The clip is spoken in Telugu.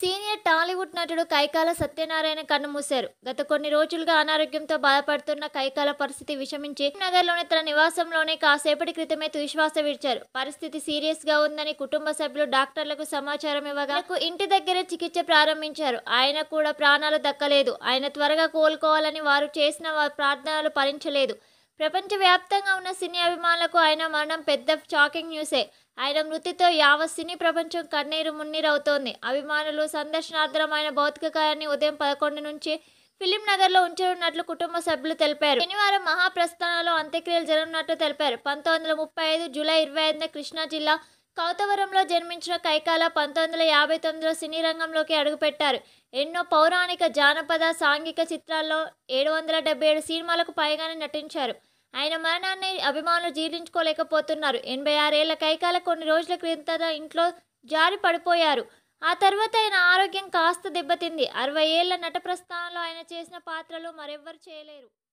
సీనియర్ టాలీవుడ్ నటుడు కైకాల సత్యనారాయణ కన్నుమూశారు గత కొన్ని రోజులుగా అనారోగ్యంతో బాధపడుతున్న కైకాల పరిస్థితి విషమించి నగర్లోని తన నివాసంలోనే కాసేపటి క్రితమే తుశ్వాస విడిచారు పరిస్థితి సీరియస్ గా ఉందని కుటుంబ సభ్యులు డాక్టర్లకు సమాచారం ఇవ్వగా ఆయనకు ఇంటి దగ్గరే చికిత్స ప్రారంభించారు ఆయన కూడా ప్రాణాలు దక్కలేదు ఆయన త్వరగా కోలుకోవాలని వారు చేసిన వారి ప్రార్థనలు ఫలించలేదు ప్రపంచవ్యాప్తంగా ఉన్న సినీ అభిమానులకు ఆయన మరణం పెద్ద షాకింగ్ న్యూసే ఆయన మృతితో యావత్ సినీ ప్రపంచం కన్నీరు మున్నీరవుతోంది అభిమానులు సందర్శనార్థం ఆయన భౌతికకాయాన్ని ఉదయం పదకొండు నుంచి ఫిలిం నగర్లో ఉంచనున్నట్లు కుటుంబ సభ్యులు తెలిపారు శనివారం మహాప్రస్థానంలో అంత్యక్రియలు జరగనున్నట్లు తెలిపారు పంతొమ్మిది వందల ముప్పై ఐదు జూలై ఇరవై ఐదున కృష్ణా జిల్లా కౌతవరంలో జన్మించిన కైకాల పంతొమ్మిది వందల యాభై తొమ్మిదిలో సినీ రంగంలోకి అడుగుపెట్టారు ఎన్నో పౌరాణిక జానపద సాంఘిక చిత్రాల్లో ఏడు వందల డెబ్బై ఏడు సినిమాలకు పైగానే నటించారు ఆయన మరణాన్ని అభిమానులు జీర్ణించుకోలేకపోతున్నారు ఎనభై ఆరేళ్ల కైకాల కొన్ని రోజుల క్రితం ఇంట్లో జారి పడిపోయారు ఆ తర్వాత ఆయన ఆరోగ్యం కాస్త దెబ్బతింది అరవై ఏళ్ల నట ప్రస్థానంలో ఆయన చేసిన పాత్రలు మరెవ్వరు చేయలేరు